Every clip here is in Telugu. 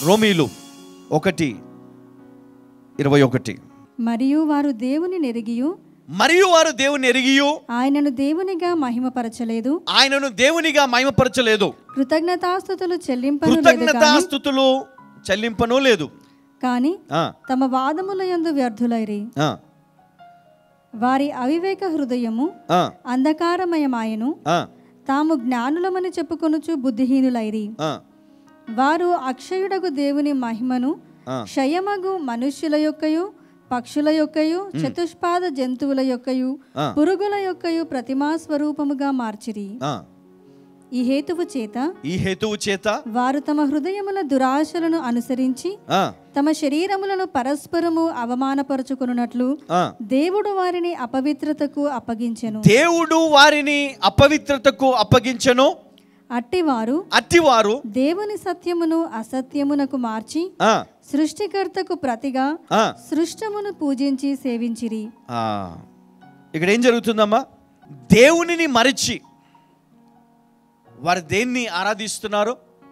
రోమీలు ఒకటి ఇరవై ఒకటి మరియు వారు దేవుని నెరిగియు మరియు వారు దేవుని ఎరిగియు ఆయనను దేవునిగా మహిమపరచలేదు ఆయనను దేవునిగా మహిమపరచలేదు కృతజ్ఞతాస్థుతులు చెల్లింపను లేదు గాని- కృతజ్ఞతాస్థుతులు చెల్లింపను లేదు కాని ఆ, తమ వాదముల యందు వ్యర్థులైరి ఆ, వారి అవివేక హృదయము ఆ, అంధకారమయమాయను ఆ, తాము జ్ఞానులమని చెప్పుకొనుచు బుద్ధిహీనులైరి ఆ, వారు అక్షయుడగు దేవుని మహిమను ఆ. క్షయమగు మనుష్యుల యొక్కయు పక్షుల యొక్కయు చతుష్పాద జంతువుల యొక్కయు ఆ. పురుగుల యొక్కయు ప్రతిమా స్వరూపముగా మార్చిరి ఆ. ఈ హేతువు చేత ఈ హేతువు చేత వారు తమ హృదయముల దురాశలను అనుసరించి ఆ, తమ శరీరములను పరస్పరము అవమానపరుచుకున్నట్లు ఆ. దేవుడు వారిని అపవిత్రతకు అప్పగించెను దేవుడు వారిని అపవిత్రతకు అప్పగించెను అట్టివారు అట్టివారు దేవుని సత్యమును అసత్యమునకు మార్చి ఆ, సృష్టికర్తకు ప్రతిగా ఆ, సృష్టమును పూజించి సేవించిరి ఆ. ఇక్కడ ఏం జరుగుతుందమ్మా దేవునిని మరిచి వారు దేన్ని ఆరాధిస్తున్నారు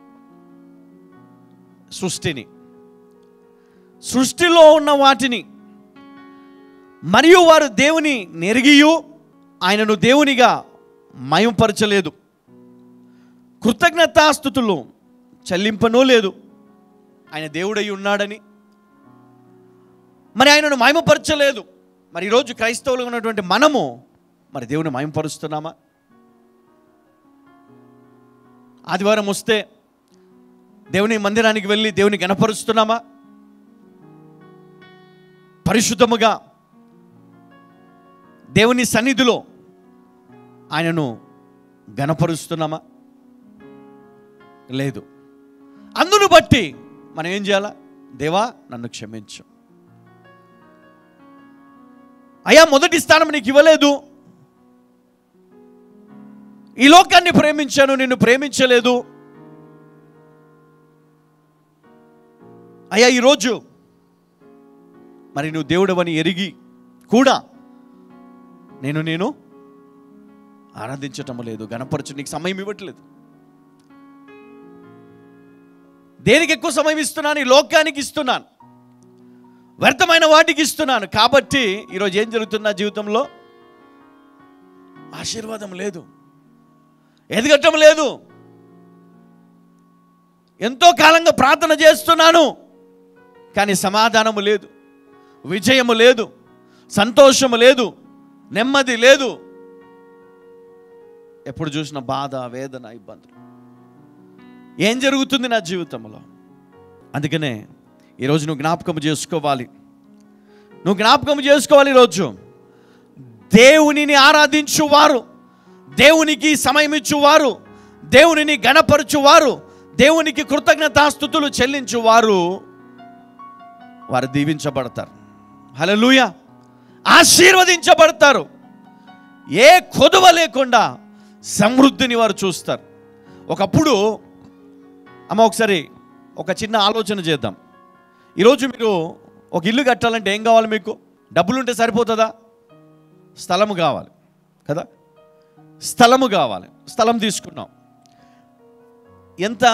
సృష్టిని సృష్టిలో ఉన్న వాటిని మరియు వారు దేవుని నెరిగియు ఆయనను దేవునిగా మయంపరచలేదు కృతజ్ఞతాస్థుతులు చెల్లింపనూ లేదు ఆయన దేవుడై ఉన్నాడని మరి ఆయనను మహిమపరచలేదు మరి ఈరోజు క్రైస్తవులుగా ఉన్నటువంటి మనము మరి దేవుని మహిమపరుస్తున్నామా ఆదివారం వస్తే దేవుని మందిరానికి వెళ్ళి దేవుని గణపరుస్తున్నామా పరిశుద్ధముగా దేవుని సన్నిధిలో ఆయనను గణపరుస్తున్నామా లేదు అందును బట్టి మనం ఏం చేయాలా దేవా నన్ను క్షమించు అయ్యా మొదటి స్థానం నీకు ఇవ్వలేదు ఈ లోకాన్ని ప్రేమించాను నిన్ను ప్రేమించలేదు అయ్యా ఈరోజు మరి నువ్వు దేవుడవని ఎరిగి కూడా నేను నేను ఆరాధించటం లేదు గణపరచు నీకు సమయం ఇవ్వట్లేదు దేనికి ఎక్కువ సమయం ఇస్తున్నాను ఈ లోకానికి ఇస్తున్నాను వ్యర్థమైన వాటికి ఇస్తున్నాను కాబట్టి ఈరోజు ఏం జరుగుతుంది నా జీవితంలో ఆశీర్వాదం లేదు ఎదగటం లేదు ఎంతో కాలంగా ప్రార్థన చేస్తున్నాను కానీ సమాధానము లేదు విజయము లేదు సంతోషము లేదు నెమ్మది లేదు ఎప్పుడు చూసిన బాధ వేదన ఇబ్బందులు ఏం జరుగుతుంది నా జీవితంలో అందుకనే ఈరోజు నువ్వు జ్ఞాపకం చేసుకోవాలి నువ్వు జ్ఞాపకం చేసుకోవాలి ఈరోజు దేవునిని ఆరాధించువారు దేవునికి సమయం ఇచ్చువారు దేవునిని గణపరచువారు దేవునికి కృతజ్ఞతాస్థుతులు చెల్లించువారు వారు దీవించబడతారు హలలుయ ఆశీర్వదించబడతారు ఏ కొదువ లేకుండా సమృద్ధిని వారు చూస్తారు ఒకప్పుడు అమ్మ ఒకసారి ఒక చిన్న ఆలోచన చేద్దాం ఈరోజు మీరు ఒక ఇల్లు కట్టాలంటే ఏం కావాలి మీకు డబ్బులు ఉంటే సరిపోతుందా స్థలము కావాలి కదా స్థలము కావాలి స్థలం తీసుకున్నాం ఎంత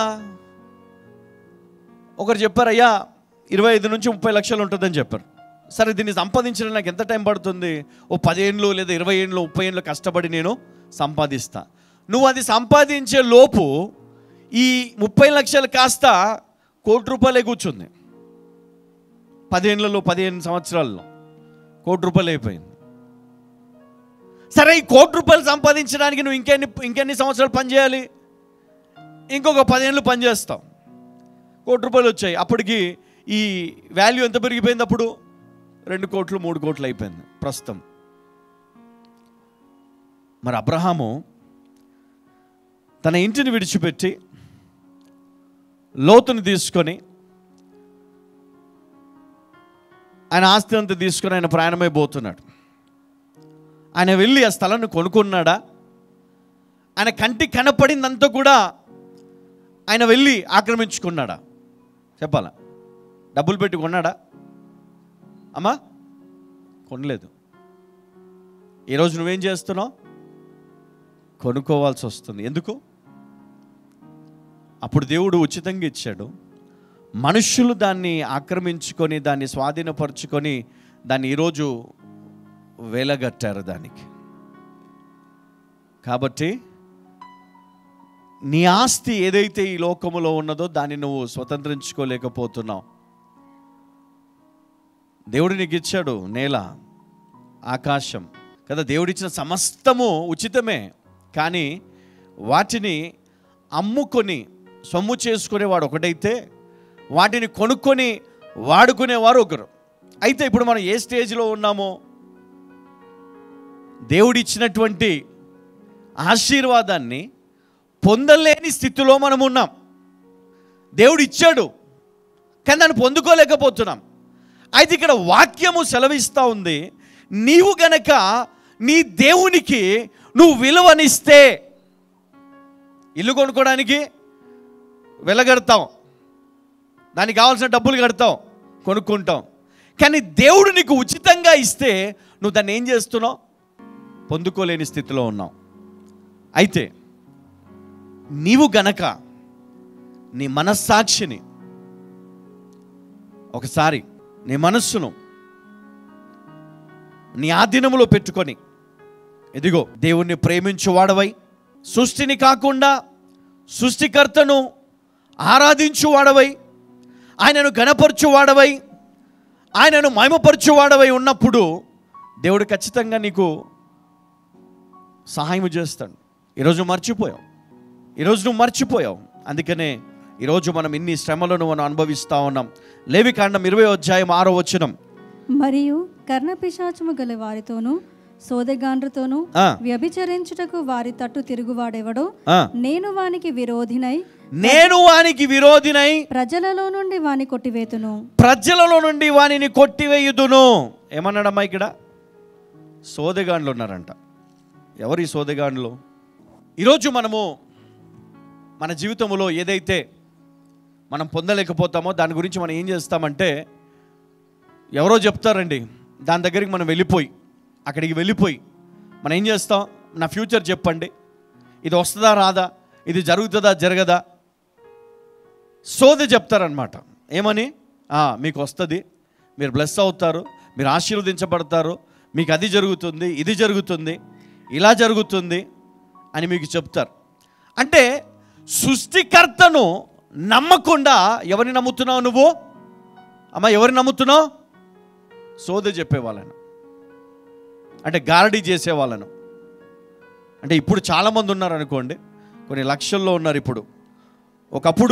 ఒకరు చెప్పారు అయ్యా ఇరవై ఐదు నుంచి ముప్పై లక్షలు ఉంటుందని చెప్పారు సరే దీన్ని సంపాదించడం నాకు ఎంత టైం పడుతుంది ఓ పదేళ్ళు లేదా ఇరవై ఏళ్ళు ముప్పై ఏళ్ళు కష్టపడి నేను సంపాదిస్తా నువ్వు అది సంపాదించే లోపు ఈ ముప్పై లక్షలు కాస్త కోటి రూపాయలే కూర్చుంది పదిహేనులలో పదిహేను సంవత్సరాల్లో కోటి రూపాయలు అయిపోయింది సరే ఈ కోటి రూపాయలు సంపాదించడానికి నువ్వు ఇంకెన్ని ఇంకెన్ని సంవత్సరాలు పనిచేయాలి ఇంకొక పదిహేనులు పనిచేస్తావు కోటి రూపాయలు వచ్చాయి అప్పటికి ఈ వాల్యూ ఎంత పెరిగిపోయింది అప్పుడు రెండు కోట్లు మూడు కోట్లు అయిపోయింది ప్రస్తుతం మరి అబ్రహాము తన ఇంటిని విడిచిపెట్టి లోతుని తీసుకొని ఆయన ఆస్తి అంతా తీసుకొని ఆయన ప్రయాణమైపోతున్నాడు ఆయన వెళ్ళి ఆ స్థలాన్ని కొనుక్కున్నాడా ఆయన కంటికి కనపడిందంతా కూడా ఆయన వెళ్ళి ఆక్రమించుకున్నాడా చెప్పాలా డబ్బులు పెట్టి కొన్నాడా అమ్మా కొనలేదు ఈరోజు నువ్వేం చేస్తున్నావు కొనుక్కోవాల్సి వస్తుంది ఎందుకు అప్పుడు దేవుడు ఉచితంగా ఇచ్చాడు మనుషులు దాన్ని ఆక్రమించుకొని దాన్ని స్వాధీనపరుచుకొని దాన్ని ఈరోజు వేలగట్టారు దానికి కాబట్టి నీ ఆస్తి ఏదైతే ఈ లోకములో ఉన్నదో దాన్ని నువ్వు స్వతంత్రించుకోలేకపోతున్నావు దేవుడు నీకు ఇచ్చాడు నేల ఆకాశం కదా దేవుడిచ్చిన సమస్తము ఉచితమే కానీ వాటిని అమ్ముకొని సొమ్ము చేసుకునేవాడు ఒకటైతే వాటిని కొనుక్కొని వాడుకునేవారు ఒకరు అయితే ఇప్పుడు మనం ఏ స్టేజ్లో ఉన్నామో దేవుడిచ్చినటువంటి ఆశీర్వాదాన్ని పొందలేని స్థితిలో మనం ఉన్నాం దేవుడు ఇచ్చాడు కానీ దాన్ని పొందుకోలేకపోతున్నాం అయితే ఇక్కడ వాక్యము సెలవిస్తూ ఉంది నీవు గనక నీ దేవునికి నువ్వు విలువనిస్తే ఇల్లు కొనుక్కోవడానికి వెలగడతాం దానికి కావాల్సిన డబ్బులు కడతాం కొనుక్కుంటాం కానీ దేవుడు నీకు ఉచితంగా ఇస్తే నువ్వు దాన్ని ఏం చేస్తున్నావు పొందుకోలేని స్థితిలో ఉన్నావు అయితే నీవు గనక నీ మనస్సాక్షిని ఒకసారి నీ మనస్సును నీ ఆధీనములో పెట్టుకొని ఇదిగో దేవుణ్ణి ప్రేమించువాడవై సృష్టిని కాకుండా సృష్టికర్తను ఆరాధించువాడవై ఆయనను గణపరచువాడవై ఆయనను మహిమపరచువాడవై ఉన్నప్పుడు దేవుడు ఖచ్చితంగా నీకు సహాయం చేస్తాడు ఈరోజు మర్చిపోయావు ఈరోజు నువ్వు మర్చిపోయావు అందుకనే ఈరోజు మనం ఇన్ని శ్రమలను మనం అనుభవిస్తూ ఉన్నాం లేవి కాండం ఇరవై అధ్యాయం ఆరో వచనం మరియు కర్ణపిశాచము గల వారితోనూ సోదెగాండ్రతోనూ ఆ. వ్యభిచరించుటకు వారి తట్టు తిరుగువాడెవడో ఆ, నేను వానికి విరోధినై నేను వానికి విరోధినై ప్రజలలో నుండి వాని కొట్టివేతును ప్రజలలో నుండి వానిని కొట్టివేయుదును ఏమన్నాడమ్మా ఇక్కడ సోదెగాండ్లు ఉన్నారంట ఎవరు ఈ సోదెగాండ్లు ఈరోజు మనము మన జీవితంలో ఏదైతే మనం పొందలేకపోతామో దాని గురించి మనం ఏం చేస్తామంటే ఎవరో చెప్తారండి దాని దగ్గరికి మనం వెళ్ళిపోయి అక్కడికి వెళ్ళిపోయి మనం ఏం చేస్తాం నా ఫ్యూచర్ చెప్పండి ఇది వస్తుందా రాదా ఇది జరుగుతుందా జరగదా సోది చెప్తారనమాట ఏమని "ఆ, మీకు వస్తుంది మీరు బ్లెస్ అవుతారు మీరు ఆశీర్వదించబడతారు మీకు అది జరుగుతుంది ఇది జరుగుతుంది ఇలా జరుగుతుంది అని మీకు చెప్తారు అంటే సృష్టికర్తను నమ్మకుండా ఎవరిని నమ్ముతున్నావు నువ్వు అమ్మ ఎవరిని నమ్ముతున్నావు సోది చెప్పేవాళ్ళను అంటే గారడీ చేసేవాళ్ళను అంటే ఇప్పుడు చాలామంది ఉన్నారు అనుకోండి కొన్ని లక్షల్లో ఉన్నారు ఇప్పుడు ఒకప్పుడు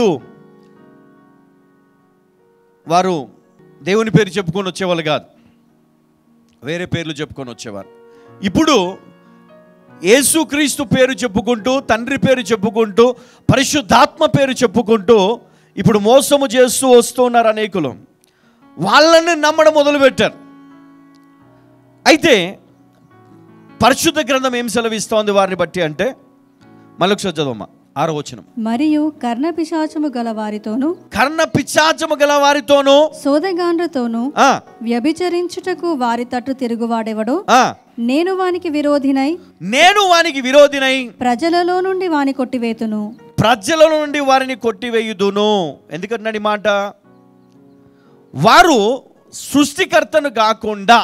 వారు దేవుని పేరు చెప్పుకొని వచ్చేవాళ్ళు కాదు వేరే పేర్లు చెప్పుకొని వచ్చేవారు ఇప్పుడు యేసుక్రీస్తు పేరు చెప్పుకుంటూ తండ్రి పేరు చెప్పుకుంటూ పరిశుద్ధాత్మ పేరు చెప్పుకుంటూ ఇప్పుడు మోసము చేస్తూ వస్తూ ఉన్నారు అనేకులు వాళ్ళని నమ్మడం మొదలుపెట్టారు అయితే పరిశుద్ధ గ్రంథం ఏం సెలవిస్తోంది వారిని బట్టి అంటే మళ్ళొకసారి చదవమ్మా ఆరో వచనం మరియు కర్ణపిశాచము గల వారితోనూ కర్ణ పిచ్చాచము గల వారితోనూ సోదెగాండ్రతోనూ ఆ, వ్యభిచరించుటకు వారి తట్టు తిరుగువాడెవడో ఆ, నేను వానికి విరోధినై నేను వానికి విరోధినై ప్రజలలో నుండి వాని కొట్టివేతును ప్రజల నుండి వారిని కొట్టివేయుదును ఎందుకంటున్నాడు ఈ మాట వారు సృష్టికర్తను కాకుండా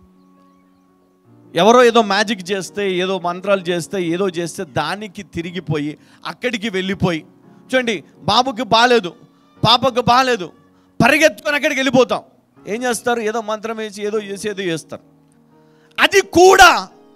ఎవరో ఏదో మ్యాజిక్ చేస్తే ఏదో మంత్రాలు చేస్తే ఏదో చేస్తే దానికి తిరిగిపోయి అక్కడికి వెళ్ళిపోయి చూడండి బాబుకి బాగాలేదు పాపకు బాగాలేదు పరిగెత్తుకొని అక్కడికి వెళ్ళిపోతాం ఏం చేస్తారు ఏదో మంత్రం వేసి ఏదో చేసి ఏదో చేస్తారు అది కూడా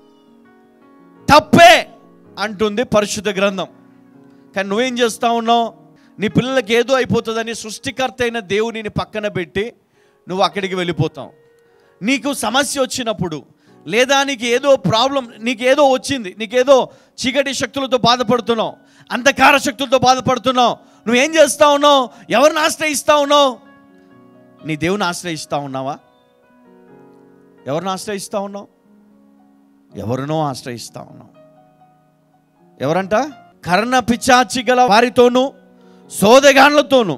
తప్పే అంటుంది పరిశుద్ధ గ్రంథం కానీ నువ్వేం చేస్తా ఉన్నావు నీ పిల్లలకి ఏదో అయిపోతుందని సృష్టికర్త అయిన దేవునిని పక్కన పెట్టి నువ్వు అక్కడికి వెళ్ళిపోతావు నీకు సమస్య వచ్చినప్పుడు లేదా నీకు ఏదో ప్రాబ్లం నీకు ఏదో వచ్చింది నీకేదో చీకటి శక్తులతో బాధపడుతున్నావు అంధకార శక్తులతో బాధపడుతున్నావు నువ్వేం చేస్తా ఉన్నావు ఎవరిని ఆశ్రయిస్తా ఉన్నావు నీ దేవుని ఆశ్రయిస్తా ఉన్నావా ఎవరిని ఆశ్రయిస్తా ఉన్నావు ఎవరినో ఆశ్రయిస్తా ఉన్నావు ఎవరంట కర్ణ పిచాచి గల వారితోనూ సోదగాన్లతోనూ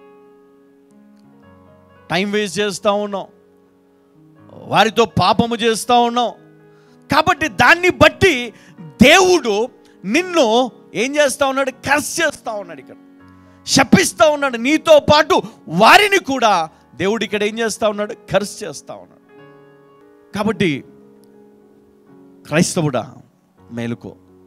టైం వేస్ట్ చేస్తూ ఉన్నాం వారితో పాపము చేస్తూ ఉన్నాం కాబట్టి దాన్ని బట్టి దేవుడు నిన్ను ఏం చేస్తా ఉన్నాడు కర్స్ చేస్తూ ఉన్నాడు ఇక్కడ శపిస్తూ ఉన్నాడు నీతో పాటు వారిని కూడా దేవుడు ఇక్కడ ఏం చేస్తూ ఉన్నాడు ఖర్చు చేస్తూ ఉన్నాడు కాబట్టి క్రైస్తవుడా మేలుకో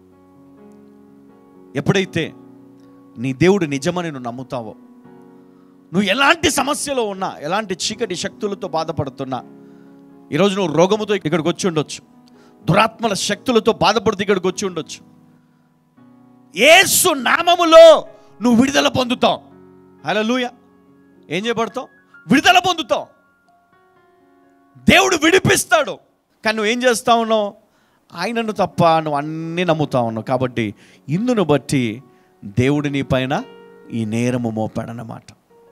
ఎప్పుడైతే నీ దేవుడు నిజమని నువ్వు నమ్ముతావో నువ్వు ఎలాంటి సమస్యలో ఉన్నా ఎలాంటి చీకటి శక్తులతో బాధపడుతున్నా ఈరోజు నువ్వు రోగముతో ఇక్కడికి వచ్చి ఉండొచ్చు దురాత్మల శక్తులతో బాధపడుతూ ఇక్కడికి వచ్చి ఉండొచ్చు ఏసు నామములో నువ్వు విడుదల పొందుతావు హల్లెలూయా ఏం చేయబడతావు విడుదల పొందుతావు దేవుడు విడిపిస్తాడు కానీ నువ్వు ఏం చేస్తా ఉన్నావు ఆయనను తప్ప నువ్వు అన్నీ నమ్ముతా ఉన్నావు కాబట్టి ఇందును బట్టి దేవుడు నీ పైన ఈ నేరము మోపాడన్నమాట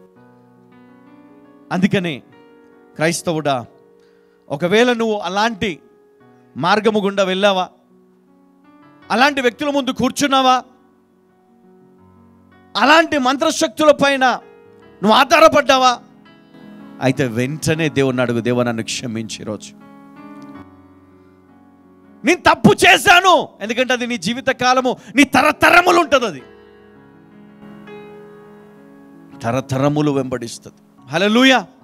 అందుకని క్రైస్తవుడా ఒకవేళ నువ్వు అలాంటి మార్గము గుండా వెళ్ళావా అలాంటి వ్యక్తుల ముందు కూర్చున్నావా అలాంటి మంత్రశక్తుల పైన నువ్వు ఆధారపడ్డావా అయితే వెంటనే దేవుని అడుగు దేవ నన్ను క్షమించి ఈరోజు నేను తప్పు చేశాను ఎందుకంటే అది నీ జీవిత కాలము నీ తరతరములు ఉంటుంది అది తరతరములు వెంబడిస్తుంది హలో